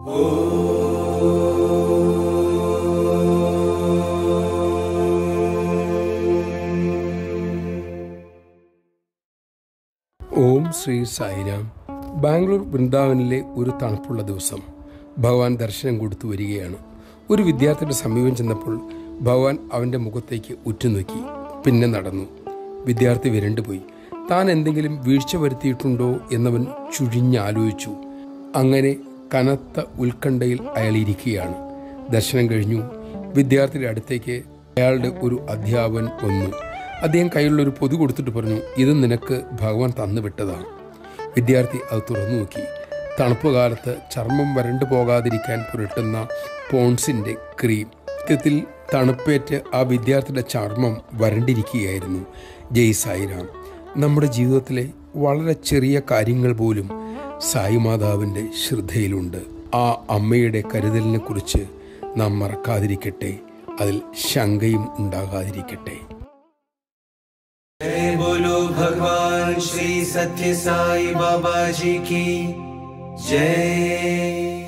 ഓം ശ്രീ സായിരാം ബാംഗ്ലൂർ വൃന്ദാവനിലെ ഒരു തണുപ്പുള്ള ദിവസം ഭഗവാൻ ദർശനം കൊടുത്തു വരികയാണ് ഒരു വിദ്യാർത്ഥിയുടെ സമീപം ചെന്നപ്പോൾ ഭഗവാൻ അവന്റെ മുഖത്തേക്ക് ഉറ്റുനോക്കി പിന്നെ നടന്നു വിദ്യാർത്ഥി വിരണ്ടുപോയി താൻ എന്തെങ്കിലും വീഴ്ച വരുത്തിയിട്ടുണ്ടോ എന്നവൻ ചുഴിഞ്ഞാലോചിച്ചു അങ്ങനെ കനത്ത ഉത്കണ്ഠയിൽ അയാൾ ഇരിക്കുകയാണ് ദർശനം കഴിഞ്ഞു വിദ്യാർത്ഥിയുടെ അടുത്തേക്ക് അയാളുടെ ഒരു അധ്യാപകൻ വന്നു അദ്ദേഹം കയ്യിലുള്ള ഒരു പൊതി കൊടുത്തിട്ട് പറഞ്ഞു ഇത് നിനക്ക് ഭഗവാൻ തന്നുവിട്ടതാണ് വിദ്യാർത്ഥി അത് തുറന്നു നോക്കി തണുപ്പ് കാലത്ത് ചർമ്മം വരണ്ടു പോകാതിരിക്കാൻ പുരട്ടുന്ന പോൺസിന്റെ ക്രീം സത്യത്തിൽ തണുപ്പേറ്റ് ആ വിദ്യാർത്ഥിയുടെ ചർമ്മം വരണ്ടിരിക്കുകയായിരുന്നു ജയ് സായിരാം നമ്മുടെ ജീവിതത്തിലെ വളരെ ചെറിയ കാര്യങ്ങൾ പോലും സായി മാതാവിൻ്റെ ശ്രദ്ധയിലുണ്ട് ആ അമ്മയുടെ കരുതലിനെ കുറിച്ച് നാം മറക്കാതിരിക്കട്ടെ അതിൽ ശങ്കയും ഉണ്ടാകാതിരിക്കട്ടെ जय बोलो भगवान श्री सत्य साई बाबा जी की जय